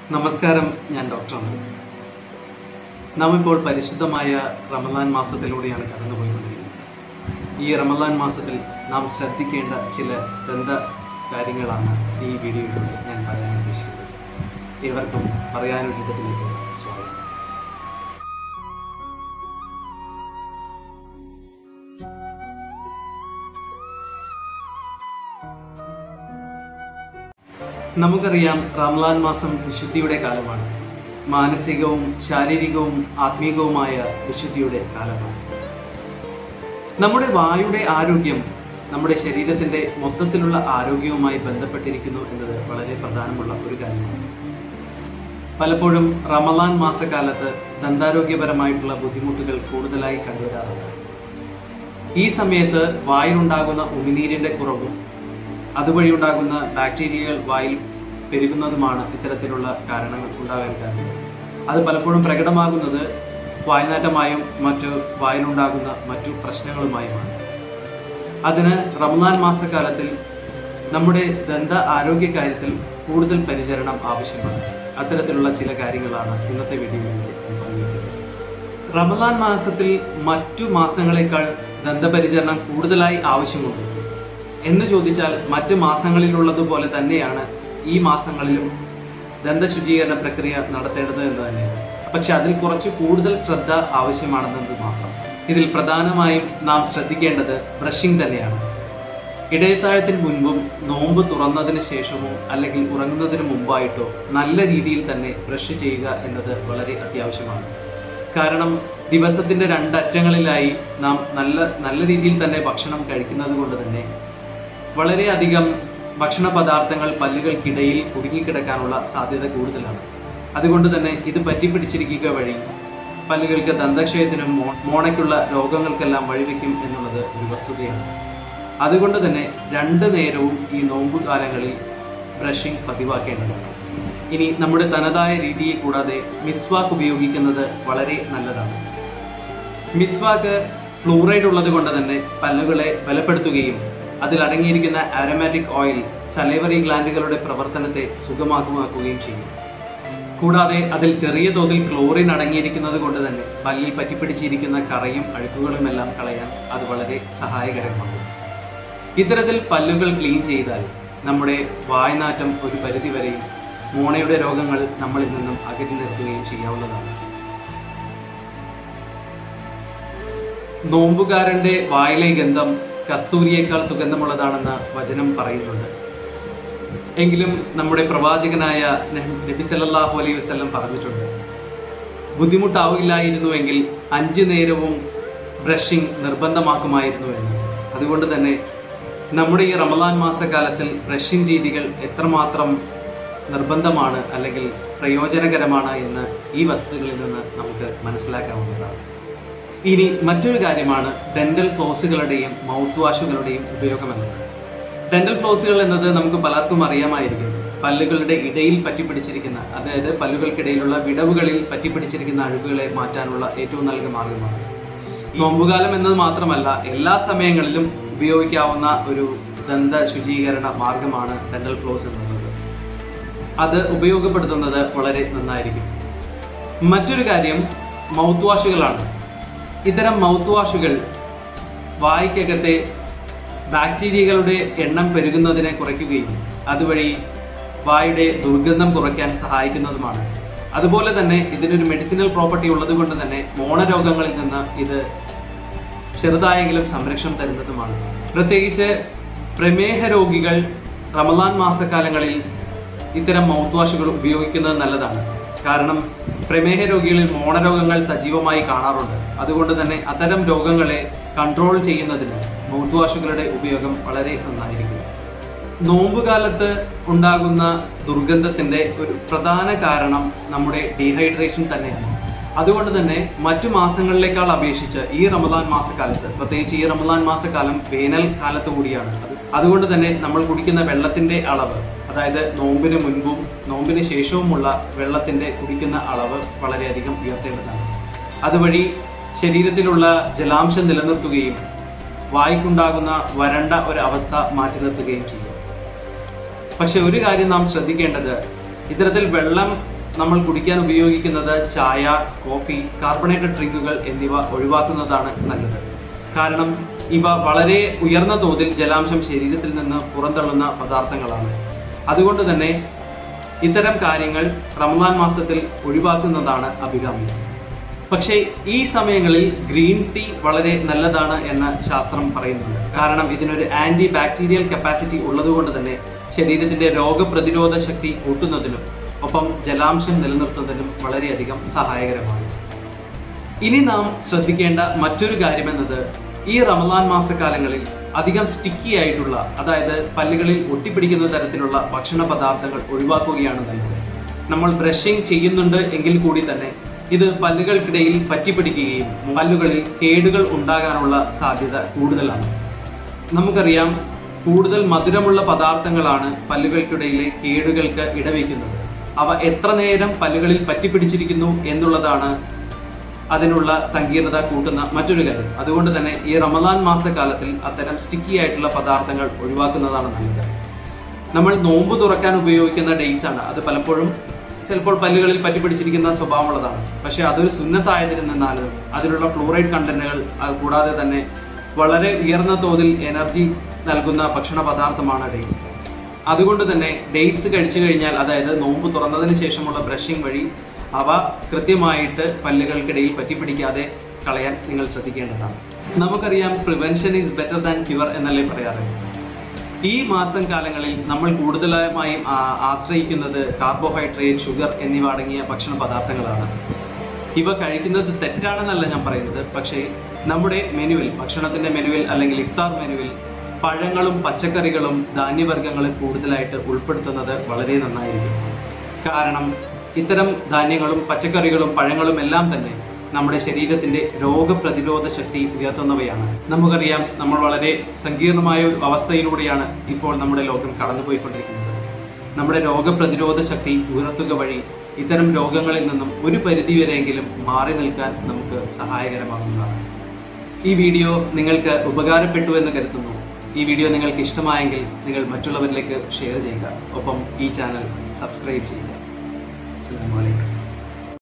നമസ്കാരം ഞാൻ ഡോക്ടറാണ് നാം ഇപ്പോൾ പരിശുദ്ധമായ റമദാൻ മാസത്തിലൂടെയാണ് കടന്നുപോയിക്കൊണ്ടിരിക്കുന്നത് ഈ റമദാൻ മാസത്തിൽ നാം ശ്രദ്ധിക്കേണ്ട ചില ദന്ത കാര്യങ്ങളാണ് ഈ വീഡിയോയിലൂടെ ഞാൻ പറയാൻ ഉദ്ദേശിക്കുന്നത് ഏവർക്കും പറയാനൊരിടത്തിലേക്ക് സ്വാഗതം നമുക്കറിയാം റംലാൻ മാസം വിശുദ്ധിയുടെ കാലമാണ് മാനസികവും ശാരീരികവും ആത്മീകവുമായ വിശുദ്ധിയുടെ കാലമാണ് നമ്മുടെ വായുടെ ആരോഗ്യം നമ്മുടെ ശരീരത്തിന്റെ മൊത്തത്തിലുള്ള ആരോഗ്യവുമായി ബന്ധപ്പെട്ടിരിക്കുന്നു എന്നത് വളരെ പ്രധാനമുള്ള ഒരു കാര്യമാണ് പലപ്പോഴും റമലാൻ മാസക്കാലത്ത് ദന്താരോഗ്യപരമായിട്ടുള്ള ബുദ്ധിമുട്ടുകൾ കൂടുതലായി കണ്ടുവരാറുണ്ട് ഈ സമയത്ത് വായിലുണ്ടാകുന്ന ഉമിനീരിന്റെ കുറവും അതുവഴി ഉണ്ടാകുന്ന ബാക്ടീരിയകൾ വായിൽ പെരുകുന്നതുമാണ് ഇത്തരത്തിലുള്ള കാരണങ്ങൾ ഉണ്ടാകാൻ കാരണം അത് പലപ്പോഴും പ്രകടമാകുന്നത് വായ്നാറ്റമായും മറ്റു വായിലുണ്ടാകുന്ന മറ്റു പ്രശ്നങ്ങളുമായുമാണ് അതിന് റമദാൻ മാസക്കാലത്തിൽ നമ്മുടെ ദന്ത ആരോഗ്യ കാര്യത്തിൽ കൂടുതൽ പരിചരണം ആവശ്യമാണ് അത്തരത്തിലുള്ള ചില കാര്യങ്ങളാണ് ഇന്നത്തെ വീഡിയോയിലൂടെ പങ്കുവയ്ക്കുന്നത് റമദാൻ മാസത്തിൽ മറ്റു മാസങ്ങളെക്കാൾ ദന്തപരിചരണം കൂടുതലായി ആവശ്യമുണ്ട് എന്ന് ചോദിച്ചാൽ മറ്റ് മാസങ്ങളിലുള്ളതുപോലെ തന്നെയാണ് ഈ മാസങ്ങളിലും ദന്തശുചീകരണ പ്രക്രിയ നടത്തേണ്ടത് എന്ന് തന്നെയാണ് പക്ഷെ അതിൽ കുറച്ച് കൂടുതൽ ശ്രദ്ധ ആവശ്യമാണെന്നത് മാത്രം ഇതിൽ പ്രധാനമായും നാം ശ്രദ്ധിക്കേണ്ടത് ബ്രഷിംഗ് തന്നെയാണ് ഇടയത്താഴത്തിന് മുൻപും നോമ്പ് തുറന്നതിന് ശേഷമോ അല്ലെങ്കിൽ ഉറങ്ങുന്നതിന് മുമ്പായിട്ടോ നല്ല രീതിയിൽ തന്നെ ബ്രഷ് ചെയ്യുക എന്നത് വളരെ അത്യാവശ്യമാണ് കാരണം ദിവസത്തിന്റെ രണ്ടറ്റങ്ങളിലായി നാം നല്ല നല്ല രീതിയിൽ തന്നെ ഭക്ഷണം കഴിക്കുന്നത് കൊണ്ട് തന്നെ വളരെയധികം ഭക്ഷണ പദാർത്ഥങ്ങൾ പല്ലുകൾക്കിടയിൽ കുടുങ്ങിക്കിടക്കാനുള്ള സാധ്യത കൂടുതലാണ് അതുകൊണ്ട് തന്നെ ഇത് പറ്റിപ്പിടിച്ചിരിക്കുക വഴി പല്ലുകൾക്ക് ദന്തക്ഷയത്തിനും മോ മോണയ്ക്കുള്ള രോഗങ്ങൾക്കെല്ലാം വഴിവെക്കും എന്നുള്ളത് ഒരു വസ്തുതയാണ് അതുകൊണ്ട് തന്നെ രണ്ട് നേരവും ഈ നോമ്പ് കാലങ്ങളിൽ ബ്രഷിംഗ് പതിവാക്കേണ്ടതാണ് ഇനി നമ്മുടെ തനതായ രീതിയെ കൂടാതെ മിസ്വാക്ക് ഉപയോഗിക്കുന്നത് വളരെ നല്ലതാണ് മിസ്വാക്ക് ഫ്ലൂറൈഡ് ഉള്ളത് കൊണ്ട് തന്നെ പല്ലുകളെ ബലപ്പെടുത്തുകയും അതിൽ അടങ്ങിയിരിക്കുന്ന ആരോമാറ്റിക് ഓയിൽ സലൈവറി ഗ്ലാൻഡുകളുടെ പ്രവർത്തനത്തെ സുഗമാക്കുമാക്കുകയും ചെയ്യും കൂടാതെ അതിൽ ചെറിയ തോതിൽ ക്ലോറിൻ അടങ്ങിയിരിക്കുന്നത് കൊണ്ട് തന്നെ പല്ലിൽ പറ്റിപ്പിടിച്ചിരിക്കുന്ന കറയും അഴുക്കുകളും എല്ലാം കളയാൻ അത് വളരെ സഹായകരമാകും ഇത്തരത്തിൽ പല്ലുകൾ ക്ലീൻ ചെയ്താൽ നമ്മുടെ വായ്നാറ്റം ഒരു പരിധിവരെയും മോണയുടെ രോഗങ്ങൾ നമ്മളിൽ നിന്നും അകറ്റി നിർത്തുകയും ചെയ്യാവുന്നതാണ് നോമ്പുകാരന്റെ വായിലെ ഗന്ധം കസ്തൂരിയേക്കാൾ സുഗന്ധമുള്ളതാണെന്ന് വചനം പറയുന്നുണ്ട് എങ്കിലും നമ്മുടെ പ്രവാചകനായ നബി സല്ലല്ലാഹു അലൈഹി വസല്ലം പറഞ്ഞിട്ടുണ്ട് ബുദ്ധിമുട്ടാവില്ലായിരുന്നുവെങ്കിൽ അഞ്ചു നേരവും ബ്രഷിംഗ് നിർബന്ധമാക്കുമായിരുന്നു എന്ന് അതുകൊണ്ട് തന്നെ നമ്മുടെ ഈ റമദാൻ മാസക്കാലത്തിൽ ബ്രഷിംഗ് രീതികൾ എത്രമാത്രം നിർബന്ധമാണ് അല്ലെങ്കിൽ പ്രയോജനകരമാണ് എന്ന് ഈ വസ്തുക്കളിൽ നിന്ന് നമുക്ക് മനസ്സിലാക്കാവുന്നതാണ് ഇനി മറ്റൊരു കാര്യമാണ് ഡെന്റൽ ഫ്ലോസുകളുടെയും മൗത്ത് വാഷുകളുടെയും ഉപയോഗം എന്നത് ഡെന്റൽ ഫ്ലോസുകൾ എന്നത് നമുക്ക് പലർക്കും അറിയാമായിരിക്കും പല്ലുകളുടെ ഇടയിൽ പറ്റിപ്പിടിച്ചിരിക്കുന്ന അതായത് പല്ലുകൾക്കിടയിലുള്ള വിടവുകളിൽ പറ്റിപ്പിടിച്ചിരിക്കുന്ന അഴുക്കുകളെ മാറ്റാനുള്ള ഏറ്റവും നല്ല മാർഗമാണ് നോമ്പുകാലം എന്നത് മാത്രമല്ല എല്ലാ സമയങ്ങളിലും ഉപയോഗിക്കാവുന്ന ഒരു ദന്ത ശുചീകരണ മാർഗമാണ് ഡെന്റൽ ഫ്ലോസ് എന്നുള്ളത് അത് ഉപയോഗപ്പെടുത്തുന്നത് വളരെ നന്നായിരിക്കും മറ്റൊരു കാര്യം മൗത്ത് വാഷുകളാണ് ഇത്തരം മൗത്ത് വാഷുകൾ വായ്ക്കകത്തെ ബാക്ടീരിയകളുടെ എണ്ണം പെരുകുന്നതിനെ കുറയ്ക്കുകയും അതുവഴി വായുടെ ദുർഗന്ധം കുറയ്ക്കാൻ സഹായിക്കുന്നതുമാണ് അതുപോലെ തന്നെ ഇതിനൊരു മെഡിസിനൽ പ്രോപ്പർട്ടി ഉള്ളത് കൊണ്ട് തന്നെ മോണരോഗങ്ങളിൽ നിന്ന് ഇത് ചെറുതായെങ്കിലും സംരക്ഷണം തരുന്നതുമാണ് പ്രത്യേകിച്ച് പ്രമേഹ രോഗികൾ റമദാൻ മാസക്കാലങ്ങളിൽ ഇത്തരം മൗത്ത് വാഷുകൾ ഉപയോഗിക്കുന്നത് നല്ലതാണ് കാരണം പ്രമേഹ രോഗികളിൽ മോണരോഗങ്ങൾ സജീവമായി കാണാറുണ്ട് അതുകൊണ്ട് തന്നെ അത്തരം രോഗങ്ങളെ കൺട്രോൾ ചെയ്യുന്നതിന് മൗത്ത് വാഷുകളുടെ ഉപയോഗം വളരെ നന്നായിരിക്കും നോമ്പുകാലത്ത് ഉണ്ടാകുന്ന ദുർഗന്ധത്തിന്റെ ഒരു പ്രധാന കാരണം നമ്മുടെ ഡീഹൈഡ്രേഷൻ തന്നെയാണ് അതുകൊണ്ട് തന്നെ മറ്റു മാസങ്ങളിലേക്കാൾ അപേക്ഷിച്ച് ഈ റമദാൻ മാസക്കാലത്ത് പ്രത്യേകിച്ച് ഈ റമദാൻ മാസക്കാലം വേനൽ കാലത്ത് കൂടിയാണ് അത് അതുകൊണ്ട് തന്നെ നമ്മൾ കുടിക്കുന്ന വെള്ളത്തിന്റെ അളവ് അതായത് നോമ്പിന് മുൻപും നോമ്പിന് ശേഷവുമുള്ള വെള്ളത്തിന്റെ കുടിക്കുന്ന അളവ് വളരെയധികം ഉയർത്തേണ്ടതാണ് അതുവഴി ശരീരത്തിലുള്ള ജലാംശം നിലനിർത്തുകയും വായ്ക്കുണ്ടാകുന്ന വരണ്ട ഒരു അവസ്ഥ മാറ്റി നിർത്തുകയും ചെയ്യും പക്ഷെ ഒരു കാര്യം നാം ശ്രദ്ധിക്കേണ്ടത് ഇത്തരത്തിൽ വെള്ളം നമ്മൾ കുടിക്കാൻ ഉപയോഗിക്കുന്നത് ചായ കോഫി കാർബണേറ്റഡ് ഡ്രിങ്കുകൾ എന്നിവ ഒഴിവാക്കുന്നതാണ് നല്ലത് കാരണം ഇവ വളരെ ഉയർന്ന തോതിൽ ജലാംശം ശരീരത്തിൽ നിന്ന് പുറന്തള്ളുന്ന പദാർത്ഥങ്ങളാണ് അതുകൊണ്ട് തന്നെ ഇത്തരം കാര്യങ്ങൾ റമദാൻ മാസത്തിൽ ഒഴിവാക്കുന്നതാണ് അഭികാമ്യം പക്ഷേ ഈ സമയങ്ങളിൽ ഗ്രീൻ ടീ വളരെ നല്ലതാണ് എന്ന് ശാസ്ത്രം പറയുന്നുണ്ട് കാരണം ഇതിനൊരു ആന്റി ബാക്ടീരിയൽ കപ്പാസിറ്റി ഉള്ളതുകൊണ്ട് തന്നെ ശരീരത്തിന്റെ രോഗപ്രതിരോധ ശക്തി കൂട്ടുന്നതിനും ഒപ്പം ജലാംശം നിലനിർത്തുന്നതിനും വളരെയധികം സഹായകരമാണ് ഇനി നാം ശ്രദ്ധിക്കേണ്ട മറ്റൊരു കാര്യമെന്നത് ഈ റമദാൻ മാസക്കാലങ്ങളിൽ അധികം സ്റ്റിക്കി ആയിട്ടുള്ള അതായത് പല്ലുകളിൽ ഒട്ടിപ്പിടിക്കുന്ന തരത്തിലുള്ള ഭക്ഷണ പദാർത്ഥങ്ങൾ ഒഴിവാക്കുകയാണ് നല്ലത് നമ്മൾ ബ്രഷിംഗ് ചെയ്യുന്നുണ്ട് എങ്കിൽ കൂടി തന്നെ ഇത് പല്ലുകൾക്കിടയിൽ പറ്റിപ്പിടിക്കുകയും പല്ലുകളിൽ കേടുകൾ ഉണ്ടാകാനുള്ള സാധ്യത കൂടുതലാണ് നമുക്കറിയാം കൂടുതൽ മധുരമുള്ള പദാർത്ഥങ്ങളാണ് പല്ലുകൾക്കിടയിലെ കേടുകൾക്ക് ഇടവയ്ക്കുന്നത് അവ എത്ര നേരം പല്ലുകളിൽ പറ്റിപ്പിടിച്ചിരിക്കുന്നു എന്നുള്ളതാണ് അതിനുള്ള സങ്കീർണത കൂട്ടുന്ന മറ്റൊരു കാര്യം അതുകൊണ്ട് തന്നെ ഈ റമദാൻ മാസക്കാലത്തിൽ അത്തരം സ്റ്റിക്കി ആയിട്ടുള്ള പദാർത്ഥങ്ങൾ ഒഴിവാക്കുന്നതാണ് നല്ലത് നമ്മൾ നോമ്പ് തുറക്കാൻ ഉപയോഗിക്കുന്ന ഡേറ്റ്സ് ആണ് അത് പലപ്പോഴും ചിലപ്പോൾ പല്ലുകളിൽ പറ്റിപ്പിടിച്ചിരിക്കുന്ന സ്വഭാവമുള്ളതാണ് പക്ഷേ അതൊരു സുന്നത്തായതിരുന്നാലും അതിലുള്ള ഫ്ലൂറൈഡ് കണ്ടന്റുകൾ അത് കൂടാതെ തന്നെ വളരെ ഉയർന്ന തോതിൽ എനർജി നൽകുന്ന ഭക്ഷണ പദാർത്ഥമാണ് ഡേറ്റ്സ് അതുകൊണ്ട് തന്നെ ഡേറ്റ്സ് കഴിച്ചു കഴിഞ്ഞാൽ അതായത് നോമ്പ് തുറന്നതിന് ശേഷമുള്ള ബ്രഷിംഗ് വഴി അവ കൃത്യമായിട്ട് പല്ലുകൾക്കിടയിൽ പറ്റിപ്പിടിക്കാതെ കളയാൻ നിങ്ങൾ ശ്രദ്ധിക്കേണ്ടതാണ് നമുക്കറിയാം prevention is better than cure എന്നല്ലേ പറയാറ് ഈ മാസം കാലങ്ങളിൽ നമ്മൾ കൂടുതലായും ആ- ആശ്രയിക്കുന്നത് കാർബോഹൈഡ്രേറ്റ് ഷുഗർ എന്നിവ അടങ്ങിയ ഭക്ഷണ പദാർത്ഥങ്ങളാണ് ഇവ കഴിക്കുന്നത് തെറ്റാണെന്നല്ല ഞാൻ പറയുന്നത് പക്ഷേ നമ്മുടെ മെനുവിൽ ഭക്ഷണത്തിന്റെ മെനുവിൽ അല്ലെങ്കിൽ ഇഫ്താർ മെനുവിൽ പഴങ്ങളും പച്ചക്കറികളും ധാന്യവർഗ്ഗങ്ങളും കൂടുതലായിട്ട് ഉൾപ്പെടുത്തുന്നത് വളരെ നന്നായിരിക്കും കാരണം ഇത്തരം ധാന്യങ്ങളും പച്ചക്കറികളും പഴങ്ങളും എല്ലാം തന്നെ നമ്മുടെ ശരീരത്തിന്റെ രോഗപ്രതിരോധ ശക്തി ഉയർത്തുന്നവയാണ് നമുക്കറിയാം നമ്മൾ വളരെ സങ്കീർണമായ ഒരു അവസ്ഥയിലൂടെയാണ് ഇപ്പോൾ നമ്മുടെ ലോകം കടന്നുപോയിക്കൊണ്ടിരിക്കുന്നത് നമ്മുടെ രോഗപ്രതിരോധ ശക്തി ഉയർത്തുക വഴി ഇത്തരം രോഗങ്ങളിൽ നിന്നും ഒരു പരിധിവരെയെങ്കിലും മാറി നിൽക്കാൻ നമുക്ക് സഹായകരമാകുന്നതാണ് ഈ വീഡിയോ നിങ്ങൾക്ക് ഉപകാരപ്പെട്ടു എന്ന് കരുതുന്നു ഈ വീഡിയോ നിങ്ങൾക്ക് ഇഷ്ടമായെങ്കിൽ നിങ്ങൾ മറ്റുള്ളവരിലേക്ക് ഷെയർ ചെയ്യുക ഒപ്പം ഈ ചാനൽ സബ്സ്ക്രൈബ് ചെയ്യുക അസ്സലാമു അലൈക്കും